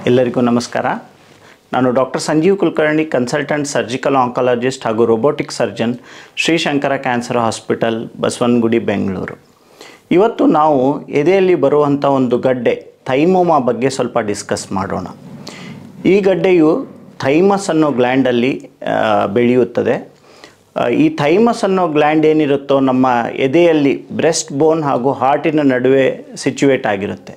ಎಲ್ಲರಿಗೂ ನಮಸ್ಕಾರ ನಾನು doctor Sanjeev Kulkarni consultant surgical oncologist ಹಾಗೂ robotic surgeon Shrishankara cancer hospital Basavanagudi Bengaluru ಇವತ್ತು ನಾವು ಎದೆಯಲ್ಲಿ ಬರುವಂಥ ಒಂದು ಗಡ್ಡೆ ಥೈಮೋಮಾ ಬಗ್ಗೆ ಸ್ವಲ್ಪ ಡಿಸ್ಕಸ್ ಮಾಡೋಣ ಈ ಗಡ್ಡೆಯು ಥೈಮಸ್ ಅನ್ನೋ ಗ್ಲ್ಯಾಂಡಲ್ಲಿ ಆ, ಬೆಳೆಯುತ್ತದೆ ಆ, ಈ ಥೈಮಸ್ ಅನ್ನೋ ಗ್ಲ್ಯಾಂಡ್ ಏನಿರುತ್ತೋ ನಮ್ಮ ಎದೆಯಲ್ಲಿ ಬ್ರೆಸ್ಟ್ ಬೋನ್ ಹಾಗೂ ಹಾರ್ಟಿನ ನಡುವೆ ಸಿಚುವೇಟ್ ಆಗಿರುತ್ತೆ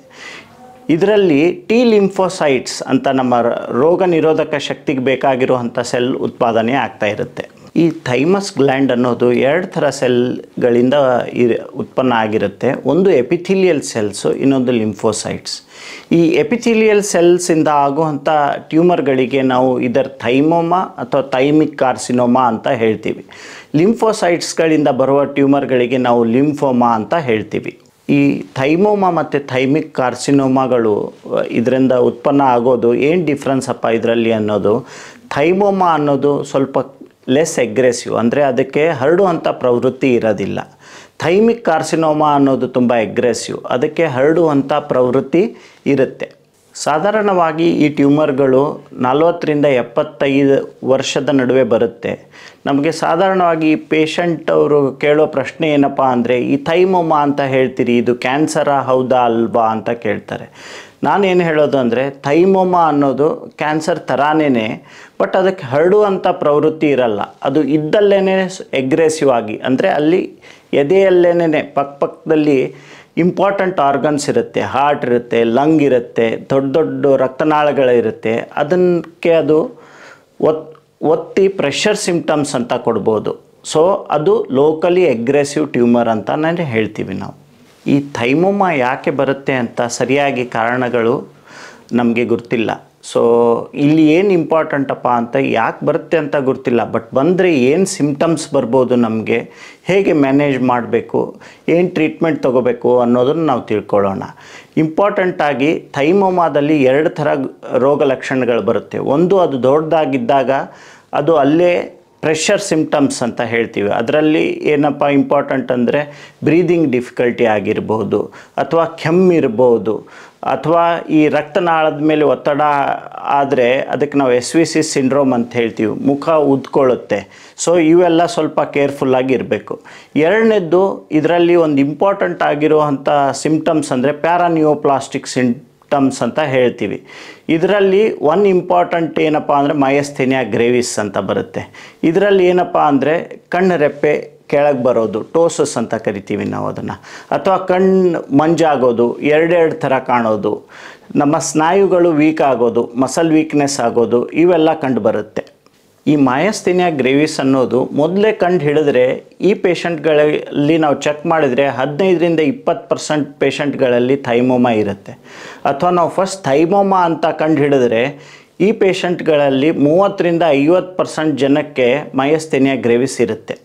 ಇದರಲ್ಲಿ ಟಿ ಲಿಂಫೋಸೈಟ್ಸ್ ಅಂತ ನಮ್ಮ ರ- ರೋಗ ನಿರೋಧಕ ಶಕ್ತಿಗೆ ಬೇಕಾಗಿರುವಂಥ ಸೆಲ್ ಉತ್ಪಾದನೆ ಆಗ್ತಾ ಇರುತ್ತೆ ಈ ಥೈಮಸ್ ಗ್ಲ್ಯಾಂಡ್ ಅನ್ನೋದು ಎರಡು ಥರ ಸೆಲ್ಗಳಿಂದ ಇರ್- ಉತ್ಪನ್ನ ಆಗಿರುತ್ತೆ ಒಂದು ಎಪಿಥಿಲಿಯಲ್ ಸೆಲ್ಸು ಇನ್ನೊಂದು ಲಿಂಫೋಸೈಟ್ಸ್ ಈ ಎಪಿಥಿಲಿಯಲ್ ಸೆಲ್ಸಿಂದ ಆಗುವಂಥ ಟ್ಯೂಮರ್ಗಳಿಗೆ ನಾವು ಇದರ ಥೈಮೋಮಾ ಅಥವಾ ಥೈಮಿಕ್ ಕಾರ್ಸಿನೋಮಾ ಅಂತ ಹೇಳ್ತೀವಿ ಲಿಂಫೋಸೈಟ್ಸ್ಗಳಿಂದ ಬರುವ ಟ್ಯೂಮರ್ಗಳಿಗೆ ನಾವು ಲಿಂಫೋಮಾ ಅಂತ ಹೇಳ್ತೀವಿ ಈ ಥೈಮೋಮಾ ಮತ್ತು ಥೈಮಿಕ್ ಕಾರ್ಸಿನೋಮಾಗಳು ಇದರಿಂದ ಉತ್ಪನ್ನ ಆಗೋದು ಏನು ಡಿಫ್ರೆನ್ಸ್ ಅಪ್ಪ ಇದರಲ್ಲಿ ಅನ್ನೋದು ಥೈಮೋಮಾ ಅನ್ನೋದು ಸ್ವಲ್ಪ ಲೆಸ್ ಎಗ್ರೆಸಿವ್ ಅಂದರೆ ಅದಕ್ಕೆ ಹರಡುವಂಥ ಪ್ರವೃತ್ತಿ ಇರೋದಿಲ್ಲ ಥೈಮಿಕ್ ಕಾರ್ಸಿನೋಮಾ ಅನ್ನೋದು ತುಂಬ ಎಗ್ರೆಸಿವ್ ಅದಕ್ಕೆ ಹರಡುವಂಥ ಪ್ರವೃತ್ತಿ ಇರುತ್ತೆ ಸಾಧಾರಣವಾಗಿ ಈ ಟ್ಯೂಮರ್ಗಳು ನಲವತ್ತರಿಂದ ಎಪ್ಪತ್ತೈದು ವರ್ಷದ ನಡುವೆ ಬರುತ್ತೆ ನಮಗೆ ಸಾಧಾರಣವಾಗಿ ಈ ಪೇಷಂಟ್ ಅವರು ಕೇಳೋ ಪ್ರಶ್ನೆ ಏನಪ್ಪ ಅಂದರೆ ಈ ಥೈಮೋಮಾ ಅಂತ ಹೇಳ್ತೀರಿ ಇದು ಕ್ಯಾನ್ಸರಾ ಹೌದಾ ಅಲ್ವಾ ಅಂತ ಕೇಳ್ತಾರೆ ನಾನೇನು ಹೇಳೋದು ಅಂದರೆ ಥೈಮೋಮಾ ಅನ್ನೋದು ಕ್ಯಾನ್ಸರ್ ಥರಾನೇ ಬಟ್ ಅದಕ್ಕೆ ಹರಡುವಂಥ ಪ್ರವೃತ್ತಿ ಇರಲ್ಲ ಅದು ಇದ್ದಲ್ಲೇ ಎಗ್ರೆಸಿವ್ ಆಗಿ ಅಂದರೆ ಅಲ್ಲಿ ಎದೆಯಲ್ಲೇನೆ ಪಕ್ಕಪಕ್ಕದಲ್ಲಿ ಇಂಪಾರ್ಟೆಂಟ್ ಆರ್ಗನ್ಸ್ ಇರುತ್ತೆ ಹಾರ್ಟ್ ಇರುತ್ತೆ ಲಂಗ್ ಇರುತ್ತೆ ದೊಡ್ಡ ದೊಡ್ಡ ರಕ್ತನಾಳಗಳಿರುತ್ತೆ ಅದಕ್ಕೆ ಅದು ಒತ್ ಒತ್ತಿ ಪ್ರೆಷರ್ ಸಿಂಪ್ಟಮ್ಸ್ ಅಂತ ಕೊಡ್ಬೋದು ಸೊ ಅದು ಲೋಕಲಿ ಅಗ್ರೆಸಿವ್ ಟ್ಯೂಮರ್ ಅಂತ ನಾನು ಹೇಳ್ತೀವಿ ನಾವು ಈ ಥೈಮೋಮಾ ಯಾಕೆ ಬರುತ್ತೆ ಅಂತ ಸರಿಯಾಗಿ ಕಾರಣಗಳು ನಮಗೆ ಗೊತ್ತಿಲ್ಲ ಸೊ ಇಲ್ಲಿ ಏನು ಇಂಪಾರ್ಟೆಂಟಪ್ಪ ಅಂತ ಯಾಕೆ ಬರುತ್ತೆ ಅಂತ ಗೊತ್ತಿಲ್ಲ ಬಟ್ ಬಂದರೆ ಏನು ಸಿಮ್ಟಮ್ಸ್ ಬರ್ಬೋದು ನಮಗೆ ಹೇಗೆ ಮ್ಯಾನೇಜ್ ಮಾಡಬೇಕು ಏನು ಟ್ರೀಟ್ಮೆಂಟ್ ತೊಗೋಬೇಕು ಅನ್ನೋದನ್ನು ನಾವು ತಿಳ್ಕೊಳ್ಳೋಣ ಇಂಪಾರ್ಟೆಂಟಾಗಿ ಥೈಮೋಮಾದಲ್ಲಿ ಎರಡು ಥರ ರೋಗ ಲಕ್ಷಣಗಳು ಬರುತ್ತೆ ಒಂದು ಅದು ದೊಡ್ಡದಾಗಿದ್ದಾಗ ಅದು ಅಲ್ಲೇ ಪ್ರೆಷರ್ ಸಿಮ್ಟಮ್ಸ್ ಅಂತ ಹೇಳ್ತೀವಿ ಅದರಲ್ಲಿ ಏನಪ್ಪ ಇಂಪಾರ್ಟೆಂಟ್ ಅಂದರೆ ಬ್ರೀದಿಂಗ್ ಡಿಫಿಕಲ್ಟಿ ಆಗಿರ್ಬೋದು ಅಥವಾ ಕೆಮ್ಮಿರ್ಬೋದು ಅಥವಾ ಈ ರಕ್ತನಾಳದ ಮೇಲೆ ಒತ್ತಡ ಆದರೆ ಅದಕ್ಕೆ ನಾವು ಎಸ್ ವಿ ಸಿ ಸಿಂಡ್ರೋಮ್ ಅಂತ ಹೇಳ್ತೀವಿ ಮುಖ ಉದ್ಕೊಳ್ಳುತ್ತೆ ಸೊ ಇವೆಲ್ಲ ಸ್ವಲ್ಪ ಕೇರ್ಫುಲ್ಲಾಗಿ ಇರಬೇಕು ಎರಡನೇದ್ದು ಇದರಲ್ಲಿ ಒಂದು ಇಂಪಾರ್ಟೆಂಟ್ ಆಗಿರುವಂಥ ಸಿಮ್ಟಮ್ಸ್ ಅಂದರೆ ಪ್ಯಾರಾನಿಯೋಪ್ಲಾಸ್ಟಿಕ್ ಸಿಂ ಟಮ್ಸ್ ಅಂತ ಹೇಳ್ತೀವಿ ಇದರಲ್ಲಿ ಒನ್ ಇಂಪಾರ್ಟೆಂಟ್ ಏನಪ್ಪ ಅಂದರೆ ಮಯಸ್ಥೇನಿಯಾ ಗ್ರೇವಿಸ್ ಅಂತ ಬರುತ್ತೆ ಇದರಲ್ಲಿ ಏನಪ್ಪ ಅಂದರೆ ಕಣ್ಣು ರೆಪ್ಪೆ ಕೆಳಗೆ ಬರೋದು ಟೋಸಸ್ ಅಂತ ಕರಿತೀವಿ ನಾವು ಅದನ್ನು ಅಥವಾ ಕಣ್ಣು ಮಂಜಾಗೋದು ಎರಡೆರಡು ಥರ ಕಾಣೋದು ನಮ್ಮ ಸ್ನಾಯುಗಳು ವೀಕ್ ಆಗೋದು ಮಸಲ್ ವೀಕ್ನೆಸ್ ಆಗೋದು ಇವೆಲ್ಲ ಕಂಡು ಬರುತ್ತೆ ಈ ಮಾಯಸ್ಥೇನಿಯಾ ಗ್ರೇವಿಸ್ ಅನ್ನೋದು ಮೊದಲೇ ಕಂಡು ಹಿಡಿದ್ರೆ ಈ ಪೇಷಂಟ್ಗಳಲ್ಲಿ ನಾವು ಚೆಕ್ ಮಾಡಿದರೆ ಹದಿನೈದರಿಂದ ಇಪ್ಪತ್ತು ಪರ್ಸೆಂಟ್ ಪೇಷಂಟ್ಗಳಲ್ಲಿ ಥೈಮೋಮಾ ಇರುತ್ತೆ ಅಥವಾ ನಾವು ಫಸ್ಟ್ ಥೈಮೋಮಾ ಅಂತ ಕಂಡು ಹಿಡಿದ್ರೆ ಈ ಪೇಷಂಟ್ಗಳಲ್ಲಿ ಮೂವತ್ತರಿಂದ ಐವತ್ತು ಪರ್ಸೆಂಟ್ ಜನಕ್ಕೆ ಮಯಸ್ಥೇನಿಯಾ ಗ್ರೇವಿಸ್ ಇರುತ್ತೆ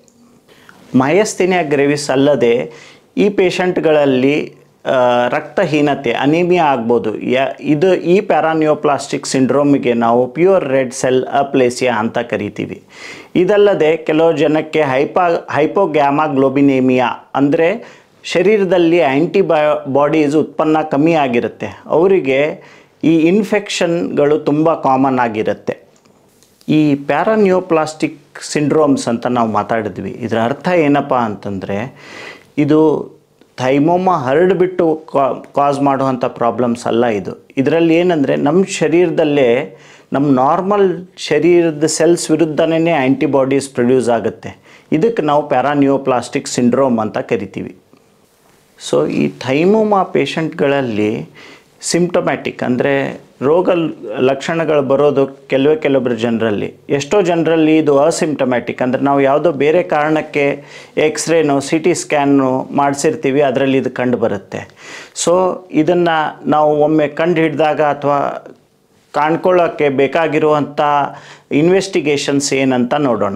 ಮಯಸ್ಥೇನಿಯಾ ಗ್ರೇವಿಸ್ ಅಲ್ಲದೆ ಈ ಪೇಷಂಟ್ಗಳಲ್ಲಿ ಆ, ರಕ್ತಹೀನತೆ ಅನಿಮಿಯಾ ಆಗ್ಬೋದು ಯ ಇದು ಈ ಪ್ಯಾರಾನಿಯೋಪ್ಲಾಸ್ಟಿಕ್ ಸಿಂಡ್ರೋಮಿಗೆ ನಾವು ಪ್ಯೂರ್ ರೆಡ್ ಸೆಲ್ ಅಪ್ಲೇಸಿಯಾ ಅಂತ ಕರಿತೀವಿ ಇದಲ್ಲದೆ ಕೆಲವು ಜನಕ್ಕೆ ಹೈಪಾ ಹೈಪೋಗ್ಯಾಮಾಗ್ಲೋಬಿನೇಮಿಯಾ ಅಂದರೆ ಶರೀರದಲ್ಲಿ ಆ್ಯಂಟಿಬಯೋ ಬಾಡೀಸ್ ಉತ್ಪನ್ನ ಕಮ್ಮಿ ಆಗಿರುತ್ತೆ ಅವರಿಗೆ ಈ ಇನ್ಫೆಕ್ಷನ್ಗಳು ತುಂಬ ಕಾಮನ್ ಆಗಿರುತ್ತೆ ಈ ಪ್ಯಾರಾನಿಯೋಪ್ಲಾಸ್ಟಿಕ್ ಸಿಂಡ್ರೋಮ್ಸ್ ಅಂತ ನಾವು ಮಾತಾಡಿದ್ವಿ ಇದರ ಅರ್ಥ ಏನಪ್ಪ ಅಂತಂದರೆ ಇದು ಥೈಮೋಮಾ ಹರಡ್ಬಿಟ್ಟು ಕಾಸ್ ಮಾಡುವಂಥ ಪ್ರಾಬ್ಲಮ್ಸ್ ಅಲ್ಲ ಇದು ಇದರಲ್ಲಿ ಏನಂದರೆ ನಮ್ಮ ಶರೀರದಲ್ಲೇ ನಮ್ಮ ನಾರ್ಮಲ್ ಶರೀರದ ಸೆಲ್ಸ್ ವಿರುದ್ಧನೇ ಆ್ಯಂಟಿಬಾಡೀಸ್ ಪ್ರೊಡ್ಯೂಸ್ ಆಗುತ್ತೆ ಇದಕ್ಕೆ ನಾವು ಪ್ಯಾರಾನಿಯೋಪ್ಲಾಸ್ಟಿಕ್ ಸಿಂಡ್ರೋಮ್ ಅಂತ ಕರಿತೀವಿ ಸೊ ಈ ಥೈಮೋಮಾ ಪೇಷಂಟ್ಗಳಲ್ಲಿ ಸಿಂಪ್ಟಮ್ಯಾಟಿಕ್ ಅಂದರೆ ರೋಗ ಲಕ್ಷಣಗಳು ಬರೋದು ಕೆಲವೇ ಕೆಲವೊಬ್ಬರು ಜನರಲ್ಲಿ ಎಷ್ಟೋ ಜನರಲ್ಲಿ ಇದು ಅಸಿಂಪ್ಟಮ್ಯಾಟಿಕ್ ಅಂದರೆ ನಾವು ಯಾವುದೋ ಬೇರೆ ಕಾರಣಕ್ಕೆ ಎಕ್ಸ್ರೇನೋ ಸಿ ಟಿ ಸ್ಕ್ಯಾನು ಮಾಡಿಸಿರ್ತೀವಿ ಅದರಲ್ಲಿ ಇದು ಕಂಡು ಬರುತ್ತೆ ಸೊ ಇದನ್ನು ನಾವು ಒಮ್ಮೆ ಕಂಡು ಹಿಡಿದಾಗ ಅಥವಾ ಕಾಣ್ಕೊಳ್ಳೋಕ್ಕೆ ಬೇಕಾಗಿರುವಂಥ ಇನ್ವೆಸ್ಟಿಗೇಷನ್ಸ್ ಏನಂತ ನೋಡೋಣ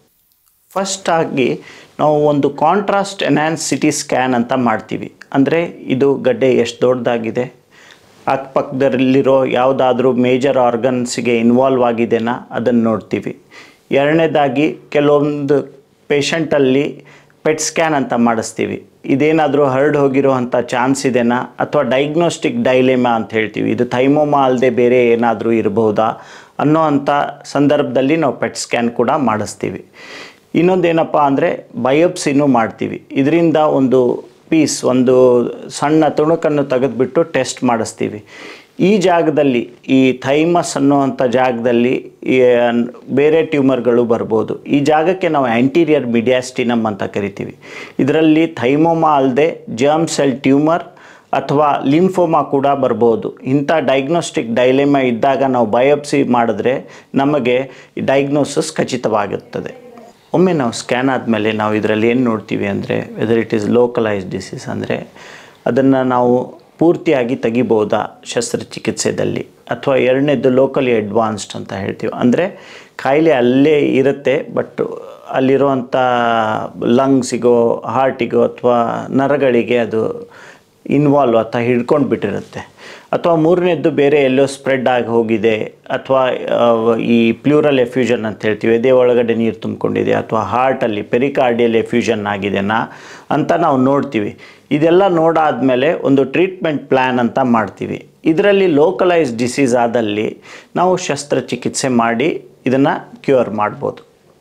ಫಸ್ಟ್ ಆಗಿ ನಾವು ಒಂದು ಕಾಂಟ್ರಾಸ್ಟ್ ಎನ್ಹ್ಯಾನ್ಸ್ ಸಿಟಿ ಸ್ಕ್ಯಾನ್ ಅಂತ ಮಾಡ್ತೀವಿ ಅಂದರೆ ಇದು ಗಡ್ಡೆ ಎಷ್ಟು ದೊಡ್ಡದಾಗಿದೆ ಅಕ್ಕಪಕ್ಕದಲ್ಲಿರೋ ಯಾವುದಾದ್ರೂ ಮೇಜರ್ ಆರ್ಗನ್ಸಿಗೆ ಇನ್ವಾಲ್ವ್ ಆಗಿದೆನಾ ಅದನ್ನು ನೋಡ್ತೀವಿ ಎರಡನೇದಾಗಿ ಕೆಲವೊಂದು ಪೇಷಂಟಲ್ಲಿ ಪೆಟ್ ಸ್ಕ್ಯಾನ್ ಅಂತ ಮಾಡಿಸ್ತೀವಿ ಇದೇನಾದರೂ ಹರಡ್ ಹೋಗಿರೋವಂಥ ಚಾನ್ಸ್ ಇದೆನಾ ಅಥವಾ ಡೈಗ್ನೋಸ್ಟಿಕ್ ಡೈಲೆಮಾ ಅಂತ ಹೇಳ್ತೀವಿ ಇದು ಥೈಮೋಮಾ ಅಲ್ಲದೆ ಬೇರೆ ಏನಾದರೂ ಇರಬಹುದಾ ಅನ್ನೋ ಅಂಥ ಸಂದರ್ಭದಲ್ಲಿ ನಾವು ಪೆಟ್ ಸ್ಕ್ಯಾನ್ ಕೂಡ ಮಾಡಿಸ್ತೀವಿ ಇನ್ನೊಂದೇನಪ್ಪ ಅಂದರೆ ಬಯೋಪ್ಸಿನೂ ಮಾಡ್ತೀವಿ ಇದರಿಂದ ಒಂದು ಪೀಸ್ ಒಂದು ಸಣ್ಣ ತುಣುಕನ್ನು ತೆಗೆದುಬಿಟ್ಟು ಟೆಸ್ಟ್ ಮಾಡಿಸ್ತೀವಿ ಈ ಜಾಗದಲ್ಲಿ ಈ ಥೈಮಸ್ ಅನ್ನುವಂಥ ಜಾಗದಲ್ಲಿ ಈ ಬೇರೆ ಟ್ಯೂಮರ್ಗಳು ಬರ್ಬೋದು ಈ ಜಾಗಕ್ಕೆ ನಾವು ಆ್ಯಂಟೀರಿಯರ್ ಮಿಡಿಯಾಸ್ಟಿನಮ್ ಅಂತ ಕರಿತೀವಿ ಇದರಲ್ಲಿ ಥೈಮೋಮಾ ಅಲ್ಲದೆ ಜರ್ಮ್ ಸೆಲ್ ಟ್ಯೂಮರ್ ಅಥವಾ ಲಿಂಫೋಮಾ ಕೂಡ ಬರ್ಬೋದು ಇಂಥ ಡೈಗ್ನೋಸ್ಟಿಕ್ ಡೈಲೆಮಾ ಇದ್ದಾಗ ನಾವು ಬಯೋಪ್ಸಿ ಮಾಡಿದ್ರೆ ನಮಗೆ ಡೈಗ್ನೋಸಿಸ್ ಖಚಿತವಾಗುತ್ತದೆ ಒಮ್ಮೆ ನಾವು ಸ್ಕ್ಯಾನ್ ಆದಮೇಲೆ ನಾವು ಇದರಲ್ಲಿ ಏನು ನೋಡ್ತೀವಿ ಅಂದರೆ whether it is localise disease ಅಂದರೆ ಅದನ್ನು ನಾವು ಪೂರ್ತಿಯಾಗಿ ತೆಗಿಬೋದಾ ಶಸ್ತ್ರಚಿಕಿತ್ಸೆದಲ್ಲಿ ಅಥವಾ ಎರಡನೇದು ಲೋಕಲಿ ಅಡ್ವಾನ್ಸ್ಡ್ ಅಂತ ಹೇಳ್ತೀವಿ ಅಂದರೆ ಕಾಯಿಲೆ ಅಲ್ಲೇ ಇರುತ್ತೆ ಬಟ್ ಅಲ್ಲಿರುವಂಥ ಲಂಗ್ಸಿಗೋ ಹಾರ್ಟಿಗೋ ಅಥವಾ ನರಗಳಿಗೆ ಅದು ಇನ್ವಾಲ್ವ್ ಅಥವಾ ಹಿಡ್ಕೊಂಡು ಬಿಟ್ಟಿರುತ್ತೆ ಅಥವಾ ಮೂರನೇದ್ದು ಬೇರೆ ಎಲ್ಲೋ ಸ್ಪ್ರೆಡ್ ಆಗಿ ಹೋಗಿದೆ ಅಥವಾ ಈ ಪ್ಲೂರಲ್ ಎಫ್ಯೂಷನ್ ಅಂತ ಹೇಳ್ತೀವಿ ಎದೆ ಒಳಗಡೆ ನೀರು ತುಂಬಿಕೊಂಡಿದೆ ಅಥವಾ ಹಾರ್ಟಲ್ಲಿ ಪೆರಿಕಾರ್ಡಿಯಲ್ ಎಫ್ಯೂಷನ್ ಆಗಿದೆನಾ ಅಂತ ನಾವು ನೋಡ್ತೀವಿ ಇದೆಲ್ಲ ನೋಡಾದಮೇಲೆ ಒಂದು ಟ್ರೀಟ್ಮೆಂಟ್ ಪ್ಲ್ಯಾನ್ ಅಂತ ಮಾಡ್ತೀವಿ ಇದರಲ್ಲಿ ಲೋಕಲೈಸ್ ಡಿಸೀಸ್ ಆದಲ್ಲಿ ನಾವು ಶಸ್ತ್ರಚಿಕಿತ್ಸೆ ಮಾಡಿ ಇದನ್ನು ಕ್ಯೂರ್ ಮಾಡ್ಬೋದು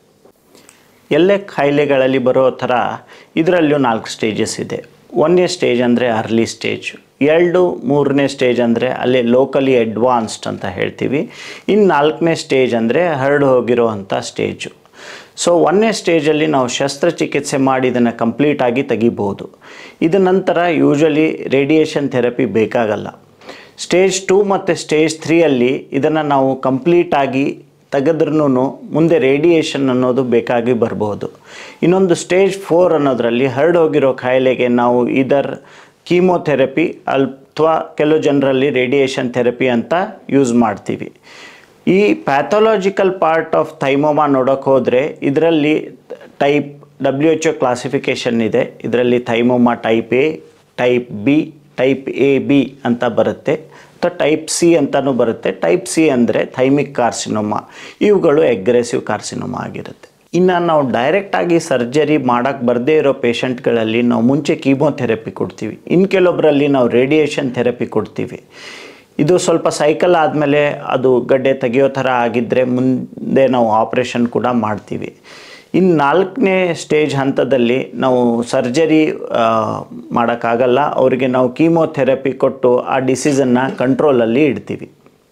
ಎಲ್ಲೇ ಕಾಯಿಲೆಗಳಲ್ಲಿ ಬರೋ ಥರ ಇದರಲ್ಲೂ ನಾಲ್ಕು ಸ್ಟೇಜಸ್ ಇದೆ ಒಂದನೇ ಸ್ಟೇಜ್ ಅಂದರೆ ಅರ್ಲಿ ಸ್ಟೇಜ್ ಎರಡು ಮೂರನೇ ಸ್ಟೇಜ್ ಅಂದರೆ ಅಲ್ಲೇ ಲೋಕಲಿ ಅಡ್ವಾನ್ಸ್ಡ್ ಅಂತ ಹೇಳ್ತೀವಿ ಇನ್ನು ನಾಲ್ಕನೇ ಸ್ಟೇಜ್ ಅಂದರೆ ಹರಡು ಹೋಗಿರೋ ಅಂಥ ಸ್ಟೇಜು ಸೊ ಒಂದನೇ ಸ್ಟೇಜಲ್ಲಿ ನಾವು ಶಸ್ತ್ರಚಿಕಿತ್ಸೆ ಮಾಡಿ ಇದನ್ನು ಕಂಪ್ಲೀಟಾಗಿ ತೆಗಿಬೋದು ಇದ ನಂತರ ಯೂಶ್ವಲಿ ರೇಡಿಯೇಷನ್ ಥೆರಪಿ ಬೇಕಾಗಲ್ಲ ಸ್ಟೇಜ್ ಟೂ ಮತ್ತು ಸ್ಟೇಜ್ ತ್ರೀಯಲ್ಲಿ ಇದನ್ನು ನಾವು ಕಂಪ್ಲೀಟಾಗಿ ತೆಗೆದ್ರೂ ಮುಂದೆ ರೇಡಿಯೇಷನ್ ಅನ್ನೋದು ಬೇಕಾಗಿ ಬರ್ಬೋದು ಇನ್ನೊಂದು ಸ್ಟೇಜ್ ಫೋರ್ ಅನ್ನೋದರಲ್ಲಿ ಹರಡೋಗಿರೋ ಕಾಯಿಲೆಗೆ ನಾವು ಇದರ್ ಕೀಮೋಥೆರಪಿ ಅಥವಾ ಕೆಲವು ಜನರಲ್ಲಿ ರೇಡಿಯೇಷನ್ ಥೆರಪಿ ಅಂತ ಯೂಸ್ ಮಾಡ್ತೀವಿ ಈ ಪ್ಯಾಥೊಲಾಜಿಕಲ್ ಪಾರ್ಟ್ ಆಫ್ ಥೈಮೋಮಾ ನೋಡೋಕೆ ಹೋದರೆ ಇದರಲ್ಲಿ type W H O classification ಇದೆ ಇದರಲ್ಲಿ thymoma type A type B type A B ಅಂತ ಬರುತ್ತೆ ಅಥವಾ ಟೈಪ್ ಸಿ ಅಂತಲೂ ಬರುತ್ತೆ ಟೈಪ್ ಸಿ ಅಂದರೆ ಥೈಮಿಕ್ ಕಾರ್ಸಿನೋಮಾ ಇವುಗಳು ಎಗ್ರೆಸಿವ್ ಕಾರ್ಸಿನೋಮಾ ಆಗಿರುತ್ತೆ ಇನ್ನು ನಾವು ಡೈರೆಕ್ಟಾಗಿ ಸರ್ಜರಿ ಮಾಡೋಕ್ಕೆ ಬರದೇ ಇರೋ ಪೇಷಂಟ್ಗಳಲ್ಲಿ ನಾವು ಮುಂಚೆ ಕೀಮೋಥೆರಪಿ ಕೊಡ್ತೀವಿ ಇನ್ನು ಕೆಲವೊಬ್ಬರಲ್ಲಿ ನಾವು ರೇಡಿಯೇಷನ್ ಥೆರಪಿ ಕೊಡ್ತೀವಿ ಇದು ಸ್ವಲ್ಪ ಸೈಕಲ್ ಆದಮೇಲೆ ಅದು ಗಡ್ಡೆ ತೆಗೆಯೋ ಥರ ಆಗಿದ್ದರೆ ಮುಂದೆ ನಾವು ಆಪ್ರೇಷನ್ ಕೂಡ ಮಾಡ್ತೀವಿ ಇನ್ನು ನಾಲ್ಕನೇ ಸ್ಟೇಜ್ ಹಂತದಲ್ಲಿ ನಾವು ಸರ್ಜರಿ ಮಾಡೋಕ್ಕಾಗಲ್ಲ ಅವರಿಗೆ ನಾವು ಕೀಮೋಥೆರಪಿ ಕೊಟ್ಟು ಆ ಡಿಸೀಸನ್ನು ಕಂಟ್ರೋಲಲ್ಲಿ ಇಡ್ತೀವಿ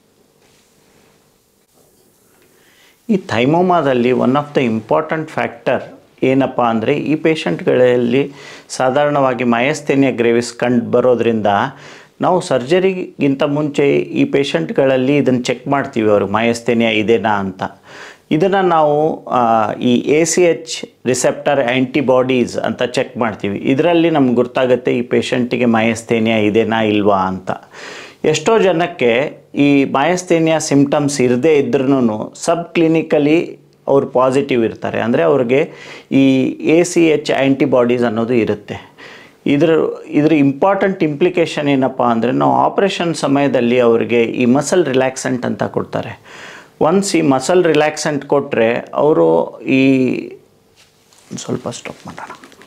ಈ ಥೈಮೋಮಾದಲ್ಲಿ one of the important factor ಏನಪ್ಪ ಅಂದರೆ ಈ ಪೇಷಂಟ್ಗಳಲ್ಲಿ ಸಾಧಾರಣವಾಗಿ ಮಯಸ್ಥೇನಿಯ ಗ್ರೇವಿಸ್ ಕಂಡು ಬರೋದ್ರಿಂದ ನಾವು ಸರ್ಜರಿಗಿಂತ ಮುಂಚೆ ಈ ಪೇಷಂಟ್ಗಳಲ್ಲಿ ಇದನ್ನು ಚೆಕ್ ಮಾಡ್ತೀವಿ ಅವರು ಮಯಸ್ಥೇನಿಯ ಇದೆನಾ ಅಂತ ಇದನ್ನು ನಾವು ಈ A C H receptor antibodies ಅಂತ ಚೆಕ್ ಮಾಡ್ತೀವಿ ಇದರಲ್ಲಿ ನಮ್ಗೆ ಗೊತ್ತಾಗುತ್ತೆ ಈ ಪೇಷಂಟಿಗೆ ಮಯಸ್ಥೇನಿಯ ಇದೆನಾ ಇಲ್ವಾ ಅಂತ ಎಷ್ಟೋ ಜನಕ್ಕೆ ಈ ಮಯಸ್ಥೇನಿಯ ಸಿಮ್ಟಮ್ಸ್ ಇರದೇ ಇದ್ರೂ ಸಬ್ ಕ್ಲಿನಿಕಲಿ ಅವ್ರು ಪಾಸಿಟಿವ್ ಇರ್ತಾರೆ ಅಂದರೆ ಅವ್ರಿಗೆ ಈ ಎ ಸಿ ಎಚ್ ಆ್ಯಂಟಿಬಾಡೀಸ್ ಅನ್ನೋದು ಇರುತ್ತೆ ಇದ್ರ ಇದ್ರ ಇಂಪಾರ್ಟೆಂಟ್ ಇಂಪ್ಲಿಕೇಶನ್ ಏನಪ್ಪ ಅಂದರೆ ನಾವು ಆಪ್ರೇಷನ್ ಸಮಯದಲ್ಲಿ ಅವರಿಗೆ ಈ ಮಸಲ್ ರಿಲ್ಯಾಕ್ಸೆಂಟ್ ಅಂತ ಕೊಡ್ತಾರೆ ಒನ್ಸ್ ಈ ಮಸಲ್ ರಿಲ್ಯಾಕ್ಸೆಂಟ್ ಕೊಟ್ಟರೆ ಅವರು ಈ ಸ್ವಲ್ಪ ಸ್ಟಾಪ್ ಮಾಡೋಣ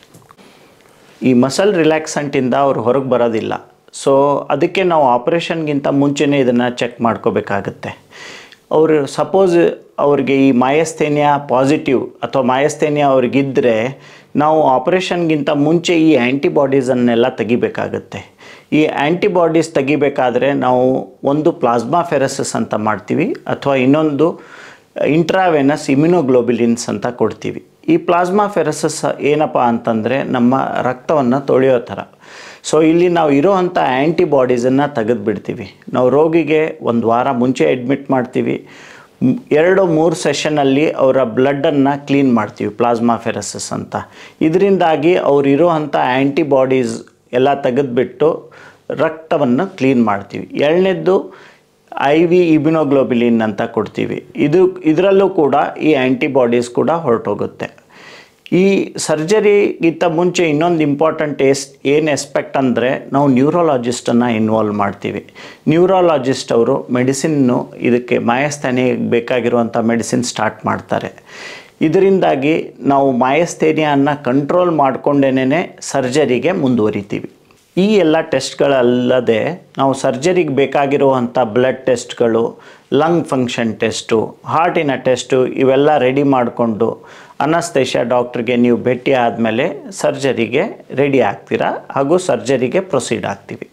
ಈ ಮಸಲ್ ರಿಲ್ಯಾಕ್ಸೆಂಟಿಂದ ಅವ್ರು ಹೊರಗೆ ಬರೋದಿಲ್ಲ ಸೊ ಅದಕ್ಕೆ ನಾವು ಆಪ್ರೇಷನ್ಗಿಂತ ಮುಂಚೆನೇ ಇದನ್ನು ಚೆಕ್ ಮಾಡ್ಕೋಬೇಕಾಗತ್ತೆ ಅವರು ಸಪೋಸ್ ಅವ್ರಿಗೆ ಈ ಮಾಯಸ್ಥೇನಿಯ ಪಾಸಿಟಿವ್ ಅಥವಾ ಮಾಯಸ್ಥೇನಿಯ ಅವ್ರಿಗಿದ್ದರೆ ನಾವು ಆಪ್ರೇಷನ್ಗಿಂತ ಮುಂಚೆ ಈ ಆ್ಯಂಟಿಬಾಡೀಸನ್ನೆಲ್ಲ ತೆಗಿಬೇಕಾಗತ್ತೆ ಈ ಆ್ಯಂಟಿಬಾಡೀಸ್ ತೆಗಿಬೇಕಾದ್ರೆ ನಾವು ಒಂದು ಪ್ಲಾಸ್ಮಾ ಫೆರಸಸ್ ಅಂತ ಮಾಡ್ತೀವಿ ಅಥವಾ ಇನ್ನೊಂದು ಇಂಟ್ರಾವೆನಸ್ ಇಮ್ಯುನೋಗ್ಲೋಬಿಲಿನ್ಸ್ ಅಂತ ಕೊಡ್ತೀವಿ ಈ ಪ್ಲಾಸ್ಮಾ ಫೆರಸಸ್ ಏನಪ್ಪ ಅಂತಂದರೆ ನಮ್ಮ ರಕ್ತವನ್ನು ತೊಳೆಯೋ ಥರ ಸೊ ಇಲ್ಲಿ ನಾವು ಇರೋವಂಥ ಆ್ಯಂಟಿಬಾಡೀಸನ್ನು ತೆಗೆದುಬಿಡ್ತೀವಿ ನಾವು ರೋಗಿಗೆ ಒಂದು ವಾರ ಮುಂಚೆ ಅಡ್ಮಿಟ್ ಮಾಡ್ತೀವಿ ಮ್- ಎರಡು ಮೂರು ಸೆಷನಲ್ಲಿ ಅವರ ಬ್ಲಡ್ಡನ್ನು ಕ್ಲೀನ್ ಮಾಡ್ತೀವಿ ಪ್ಲಾಸ್ಮಾ ಫೆರಸಸ್ ಅಂತ ಇದರಿಂದಾಗಿ ಅವ್ರು ಇರೋವಂಥ ಆ್ಯಂಟಿಬಾಡೀಸ್ ಎಲ್ಲ ತೆಗೆದುಬಿಟ್ಟು ರಕ್ತವನ್ನು ಕ್ಲೀನ್ ಮಾಡ್ತೀವಿ ಎರಡನೇದ್ದು ಐ ವಿ ಇಮ್ಯುನೋಗ್ಲೋಬಿಲಿನ್ ಅಂತ ಕೊಡ್ತೀವಿ ಇದು ಇದರಲ್ಲೂ ಕೂಡ ಈ ಆ್ಯಂಟಿಬಾಡೀಸ್ ಕೂಡ ಹೊರಟೋಗುತ್ತೆ ಈ ಸರ್ಜರಿಗಿಂತ ಮುಂಚೆ ಇನ್ನೊಂದು ಇಂಪಾರ್ಟೆಂಟ್ ಎಸ್ ಏನು ಎಸ್ಪೆಕ್ಟ್ ಅಂದರೆ ನಾವು ನ್ಯೂರೋಲಾಜಿಸ್ಟನ್ನು ಇನ್ವಾಲ್ವ್ ಮಾಡ್ತೀವಿ ನ್ಯೂರೋಲಾಜಿಸ್ಟ್ ಅವರು ಮೆಡಿಸಿನ್ನು ಇದಕ್ಕೆ ಮಾಯಸ್ಥಾನಿಗೆ ಬೇಕಾಗಿರುವಂಥ ಮೆಡಿಸಿನ್ ಸ್ಟಾರ್ಟ್ ಮಾಡ್ತಾರೆ ಇದರಿಂದಾಗಿ ನಾವು ಮಾಯಸ್ಥೇನಿಯನ್ನು ಕಂಟ್ರೋಲ್ ಮಾಡಿಕೊಂಡೇನೆ ಸರ್ಜರಿಗೆ ಮುಂದುವರಿತೀವಿ ಈ ಎಲ್ಲ ಟೆಸ್ಟ್ಗಳಲ್ಲದೆ ನಾವು ಸರ್ಜರಿಗೆ ಬೇಕಾಗಿರುವಂಥ ಬ್ಲಡ್ ಟೆಸ್ಟ್ಗಳು ಲಂಗ್ ಫಂಕ್ಷನ್ ಟೆಸ್ಟು ಹಾರ್ಟಿನ ಟೆಸ್ಟು ಇವೆಲ್ಲ ರೆಡಿ ಮಾಡಿಕೊಂಡು ಅನಸ್ತೇಷ ಡಾಕ್ಟ್ರಿಗೆ ನೀವು ಭೇಟಿ ಆದಮೇಲೆ ಸರ್ಜರಿಗೆ ರೆಡಿ ಆಗ್ತೀರಾ ಹಾಗೂ ಸರ್ಜರಿಗೆ ಪ್ರೊಸೀಡ್ ಆಗ್ತೀವಿ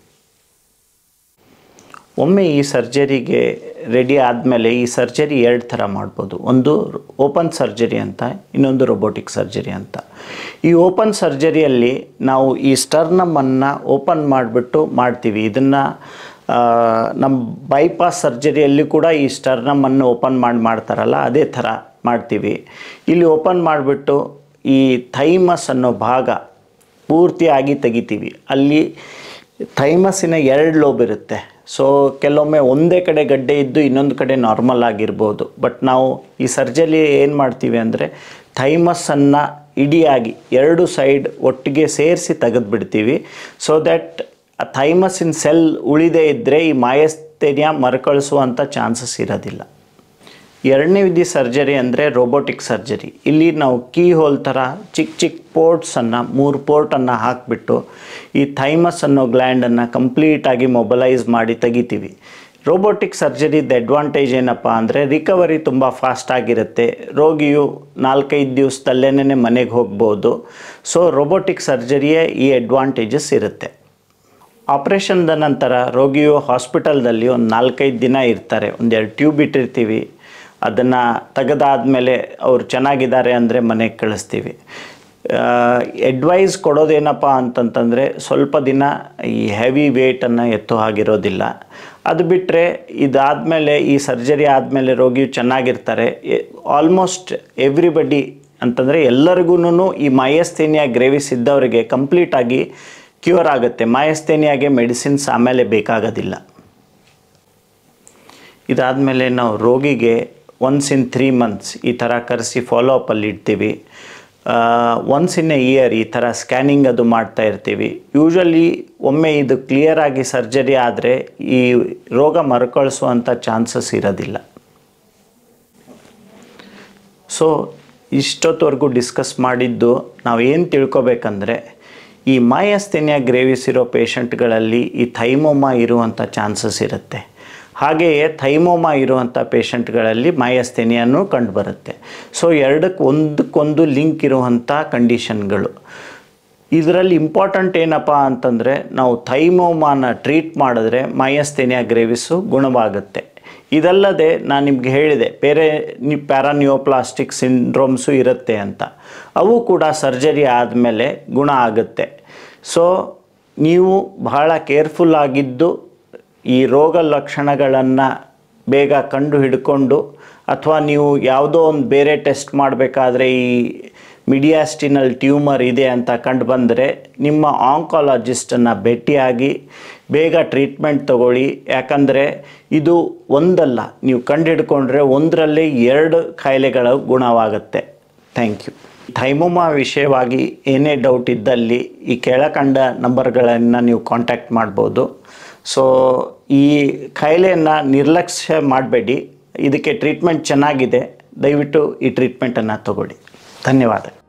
ಒಮ್ಮೆ ಈ ಸರ್ಜರಿಗೆ ರೆಡಿ ಆದಮೇಲೆ ಈ ಸರ್ಜರಿ ಎರಡು ಥರ ಮಾಡ್ಬೋದು ಒಂದು ಓಪನ್ ಸರ್ಜರಿ ಅಂತ ಇನ್ನೊಂದು ರೊಬೋಟಿಕ್ ಸರ್ಜರಿ ಅಂತ ಈ ಓಪನ್ ಸರ್ಜರಿಯಲ್ಲಿ ನಾವು ಈ ಸ್ಟರ್ನಮನ್ನು ಓಪನ್ ಮಾಡಿಬಿಟ್ಟು ಮಾಡ್ತೀವಿ ಇದನ್ನು ನಮ್ಮ ಬೈಪಾಸ್ ಸರ್ಜರಿಯಲ್ಲಿ ಕೂಡ ಈ ಸ್ಟರ್ನಮನ್ನು ಓಪನ್ ಮಾಡಿ ಮಾಡ್ತಾರಲ್ಲ ಅದೇ ಥರ ಮಾಡ್ತೀವಿ ಇಲ್ಲಿ ಓಪನ್ ಮಾಡಿಬಿಟ್ಟು ಈ ಥೈಮಸ್ ಅನ್ನೋ ಭಾಗ ಪೂರ್ತಿಯಾಗಿ ತೆಗಿತೀವಿ ಅಲ್ಲಿ ಥೈಮಸ್ಸಿನ ಎರಡು ಲೋಬ್ ಇರುತ್ತೆ ಸೊ ಕೆಲವೊಮ್ಮೆ ಒಂದೇ ಕಡೆ ಗಡ್ಡೆ ಇದ್ದು ಇನ್ನೊಂದು ಕಡೆ ನಾರ್ಮಲ್ ಆಗಿರ್ಬೋದು ಬಟ್ ನಾವು ಈ ಸರ್ಜರಿ ಏನು ಮಾಡ್ತೀವಿ ಅಂದರೆ ಥೈಮಸ್ಸನ್ನು ಇಡಿಯಾಗಿ ಎರಡು ಸೈಡ್ ಒಟ್ಟಿಗೆ ಸೇರಿಸಿ ತೆಗೆದುಬಿಡ್ತೀವಿ ಸೊ ದ್ಯಾಟ್ ಆ ಥೈಮಸ್ಸಿನ ಸೆಲ್ ಉಳಿದೇ ಇದ್ದರೆ ಈ ಮಾಯಸ್ಥೇನಿಯ ಮರುಕಳಿಸುವಂಥ ಚಾನ್ಸಸ್ ಇರೋದಿಲ್ಲ ಎರಡನೇ ವಿಧಿ ಸರ್ಜರಿ ಅಂದರೆ ರೋಬೋಟಿಕ್ ಸರ್ಜರಿ ಇಲ್ಲಿ ನಾವು ಕೀ ಹೋಲ್ ಥರ ಚಿಕ್ಕ ಚಿಕ್ಕ ಪೋರ್ಟ್ಸನ್ನು ಮೂರು ಪೋರ್ಟನ್ನು ಹಾಕಿಬಿಟ್ಟು ಈ ಥೈಮಸ್ ಅನ್ನೋ ಗ್ಲ್ಯಾಂಡನ್ನು ಕಂಪ್ಲೀಟಾಗಿ ಮೊಬಲೈಸ್ ಮಾಡಿ ತೆಗಿತೀವಿ ರೋಬೋಟಿಕ್ ಸರ್ಜರಿದ ಅಡ್ವಾಂಟೇಜ್ ಏನಪ್ಪ ಅಂದರೆ ರಿಕವರಿ ತುಂಬ ಫಾಸ್ಟ್ ಆಗಿರುತ್ತೆ ರೋಗಿಯು ನಾಲ್ಕೈದು ದಿವಸದಲ್ಲೇನೆ ಮನೆಗೆ ಹೋಗ್ಬೋದು ಸೊ ರೋಬೋಟಿಕ್ ಸರ್ಜರಿಯೇ ಈ ಅಡ್ವಾಂಟೇಜಸ್ ಇರುತ್ತೆ ಆಪ್ರೇಷನ್ದ ನಂತರ ರೋಗಿಯು ಹಾಸ್ಪಿಟಲ್ದಲ್ಲಿ ಒಂದು ನಾಲ್ಕೈದು ದಿನ ಇರ್ತಾರೆ ಒಂದೆರಡು ಟ್ಯೂಬ್ ಇಟ್ಟಿರ್ತೀವಿ ಅದನ್ನು ತೆಗೆದಾದ್ಮೇಲೆ ಅವ್ರು ಚೆನ್ನಾಗಿದ್ದಾರೆ ಅಂದರೆ ಮನೆಗೆ ಕಳಿಸ್ತೀವಿ ಅಡ್ವೈಸ್ ಕೊಡೋದೇನಪ್ಪ ಅಂತಂತಂದರೆ ಸ್ವಲ್ಪ ದಿನ ಈ ಹೆವಿ ವೇಟನ್ನು ಎತ್ತೋ ಹಾಗಿರೋದಿಲ್ಲ ಅದು ಬಿಟ್ಟರೆ ಇದಾದಮೇಲೆ ಈ ಸರ್ಜರಿ ಆದಮೇಲೆ ರೋಗಿಯು ಚೆನ್ನಾಗಿರ್ತಾರೆ ಆಲ್ಮೋಸ್ಟ್ ಎವ್ರಿಬಡಿ ಅಂತಂದರೆ ಎಲ್ಲರಿಗೂ ಈ ಮಯಸ್ಥೇನಿಯಾ ಗ್ರೇವಿಸ್ ಇದ್ದವರಿಗೆ ಕಂಪ್ಲೀಟಾಗಿ ಕ್ಯೂರ್ ಆಗುತ್ತೆ ಮಯಸ್ಥೇನಿಯಾಗೆ ಮೆಡಿಸಿನ್ಸ್ ಆಮೇಲೆ ಬೇಕಾಗೋದಿಲ್ಲ ಇದಾದಮೇಲೆ ನಾವು ರೋಗಿಗೆ ಒನ್ಸ್ ಇನ್ ತ್ರೀ ಮಂತ್ಸ್ ಈ ಥರ ಕರೆಸಿ ಫಾಲೋ ಅಪ್ಪಲ್ಲಿ ಇಡ್ತೀವಿ ಒನ್ಸ್ ಇನ್ ಎ ಇಯರ್ ಈ ಥರ ಸ್ಕ್ಯಾನಿಂಗ್ ಅದು ಮಾಡ್ತಾ ಇರ್ತೀವಿ ಯೂಶ್ವಲಿ ಒಮ್ಮೆ ಇದು ಕ್ಲಿಯರ್ ಆಗಿ ಸರ್ಜರಿ ಆದರೆ ಈ ರೋಗ ಮರುಕಳಿಸುವಂಥ ಚಾನ್ಸಸ್ ಇರೋದಿಲ್ಲ ಸೊ ಇಷ್ಟೊತ್ತವರೆಗೂ ಡಿಸ್ಕಸ್ ಮಾಡಿದ್ದು ನಾವು ಏನು ತಿಳ್ಕೊಬೇಕಂದ್ರೆ ಈ ಮಾಯಸ್ಥೆನಿಯಾ ಗ್ರೇವಿಸ್ ಇರೋ ಪೇಷಂಟ್ಗಳಲ್ಲಿ ಈ ಥೈಮೋಮಾ ಇರುವಂಥ ಚಾನ್ಸಸ್ ಇರುತ್ತೆ ಹಾಗೆಯೇ ಥೈಮೋಮಾ ಇರುವಂಥ ಪೇಷಂಟ್ಗಳಲ್ಲಿ ಮಾಯಸ್ಥೆನಿಯನ್ನು ಕಂಡುಬರುತ್ತೆ ಸೊ ಎರಡಕ್ಕೆ ಒಂದಕ್ಕೊಂದು ಲಿಂಕ್ ಇರುವಂಥ ಕಂಡೀಷನ್ಗಳು ಇದರಲ್ಲಿ ಇಂಪಾರ್ಟೆಂಟ್ ಏನಪ್ಪ ಅಂತಂದರೆ ನಾವು ಥೈಮೋಮಾನ ಟ್ರೀಟ್ ಮಾಡಿದ್ರೆ ಮಾಯಸ್ಥೆನಿಯಾ ಗ್ರೇವಿಸು ಗುಣವಾಗುತ್ತೆ ಇದಲ್ಲದೆ ನಾನು ನಿಮ್ಗೆ ಹೇಳಿದೆ ಬೇರೆ ನಿ ಪ್ಯಾರಾನಿಯೋಪ್ಲಾಸ್ಟಿಕ್ ಸಿಂಡ್ರೋಮ್ಸು ಇರುತ್ತೆ ಅಂತ ಅವು ಕೂಡ ಸರ್ಜರಿ ಆದಮೇಲೆ ಗುಣ ಆಗುತ್ತೆ ಸೊ ನೀವು ಬಹಳ ಕೇರ್ಫುಲ್ ಆಗಿದ್ದು ಈ ರೋಗ ಲಕ್ಷಣಗಳನ್ನು ಬೇಗ ಕಂಡು ಹಿಡ್ಕೊಂಡು ಅಥವಾ ನೀವು ಯಾವುದೋ ಒಂದು ಬೇರೆ ಟೆಸ್ಟ್ ಮಾಡಬೇಕಾದ್ರೆ ಈ ಮಿಡಿಯಾಸ್ಟಿನಲ್ ಟ್ಯೂಮರ್ ಇದೆ ಅಂತ ಕಂಡು ಬಂದರೆ ನಿಮ್ಮ ಆಂಕಾಲಜಿಸ್ಟನ್ನು ಭೇಟಿಯಾಗಿ ಬೇಗ ಟ್ರೀಟ್ಮೆಂಟ್ ತಗೊಳ್ಳಿ ಯಾಕಂದರೆ ಇದು ಒಂದಲ್ಲ ನೀವು ಕಂಡು ಹಿಡ್ಕೊಂಡ್ರೆ ಒಂದರಲ್ಲಿ ಎರಡು ಕಾಯಿಲೆಗಳು ಗುಣವಾಗುತ್ತೆ ಥ್ಯಾಂಕ್ ಯು ಥೈಮೋಮಾ ವಿಷಯವಾಗಿ ಏನೇ ಡೌಟ್ ಇದ್ದಲ್ಲಿ ಈ ಕೆಳಕಂಡ ನಂಬರ್ಗಳನ್ನು ನೀವು ಕಾಂಟ್ಯಾಕ್ಟ್ ಮಾಡ್ಬೋದು ಸೊ ಈ ಕಾಯಿಲೆಯನ್ನು ನಿರ್ಲಕ್ಷ್ಯ ಮಾಡಬೇಡಿ ಇದಕ್ಕೆ ಟ್ರೀಟ್ಮೆಂಟ್ ಚೆನ್ನಾಗಿದೆ ದಯವಿಟ್ಟು ಈ ಟ್ರೀಟ್ಮೆಂಟನ್ನು ತಗೊಳ್ಳಿ ಧನ್ಯವಾದ